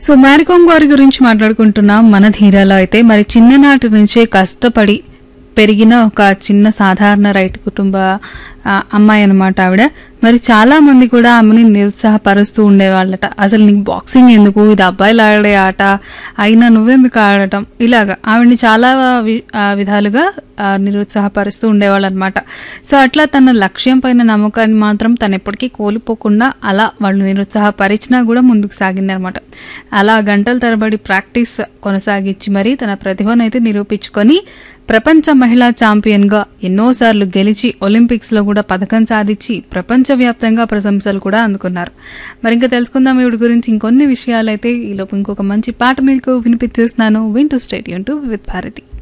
so మ్యారికామ్ గారి గురించి మాట్లాడుకుంటున్నాం మన ధీరాలో అయితే మరి చిన్ననాటి నుంచే కష్టపడి పెరిగిన ఒక చిన్న సాధారణ రైతు కుటుంబ ఆ, అమ్మాయి అనమాట ఆవిడ మరి చాలా మంది కూడా ఆమెని నిరుత్సాహపరుస్తూ ఉండేవాళ్ళట అసలు నీకు బాక్సింగ్ ఎందుకు ఇది అబ్బాయిలు ఆడే ఆట అయినా నువ్వెందుకు ఆడటం ఇలాగా ఆవిడని చాలా వి- ఆ, విధాలుగా ఆ, నిరుత్సాహపరుస్తూ ఉండేవాళ్ళు అనమాట సో అట్లా తన లక్ష్యం పైన నమ్మకాన్ని మాత్రం తను ఎప్పటికీ కోల్పోకుండా అలా వాళ్ళు నిరుత్సాహపరిచినా కూడా ముందుకు సాగింది అనమాట అలా గంటల తరబడి ప్రాక్టీస్ కొనసాగించి మరి తన ప్రతిభనైతే నిరూపించుకొని ప్రపంచ మహిళా ఛాంపియన్గా ఎన్నోసార్లు గెలిచి ఒలింపిక్స్లో కూడా పథకం సాధించి ప్రపంచవ్యాప్తంగా ప్రశంసలు కూడా అందుకున్నారు మరి ఇంకా తెలుసుకుందాం ఇవిడి గురించి ఇంకొన్ని విషయాలైతే ఈలోపు ఇంకొక మంచి పాట మీకు వినిపించేస్తున్నాను వింటూ స్టేడియం టు విత్ భారతి